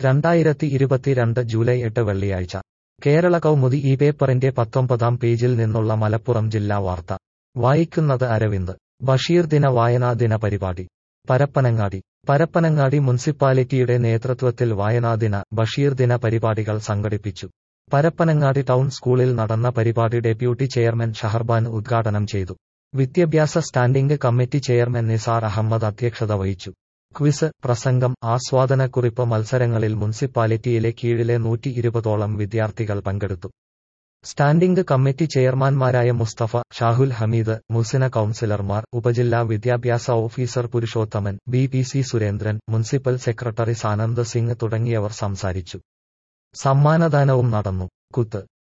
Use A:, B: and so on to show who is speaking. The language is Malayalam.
A: രണ്ടായിരത്തി ഇരുപത്തിരണ്ട് ജൂലൈ എട്ട് വെള്ളിയാഴ്ച കേരള കൗമുദി ഈ പേപ്പറിന്റെ പത്തൊമ്പതാം പേജിൽ നിന്നുള്ള മലപ്പുറം ജില്ലാ വാർത്ത വായിക്കുന്നത് അരവിന്ദ് ബഷീർ ദിന വായനാ ദിന പരിപാടി പരപ്പനങ്ങാടി പരപ്പനങ്ങാടി മുനിസിപ്പാലിറ്റിയുടെ നേതൃത്വത്തിൽ വായനാദിന ബഷീർ ദിന പരിപാടികൾ സംഘടിപ്പിച്ചു പരപ്പനങ്ങാടി ടൗൺ സ്കൂളിൽ നടന്ന പരിപാടി ഡെപ്യൂട്ടി ചെയർമാൻ ഷഹർബാൻ ഉദ്ഘാടനം ചെയ്തു വിദ്യാഭ്യാസ standing committee chairman Nisar Ahammed അധ്യക്ഷത വഹിച്ചു ക്വിസ് പ്രസംഗം ആസ്വാദനക്കുറിപ്പ് മത്സരങ്ങളിൽ മുനിസിപ്പാലിറ്റിയിലെ കീഴിലെ നൂറ്റി ഇരുപതോളം വിദ്യാർത്ഥികൾ പങ്കെടുത്തു സ്റ്റാൻഡിംഗ് കമ്മിറ്റി ചെയർമാൻമാരായ മുസ്തഫ ഷാഹുൽ ഹമീദ് മുസിന കൌൺസിലർമാർ ഉപജില്ലാ വിദ്യാഭ്യാസ officer Purushothaman B P C Surendran municipal secretary Sanand Singh തുടങ്ങിയവർ സംസാരിച്ചു സമ്മാനദാനവും നടന്നു കുത്ത്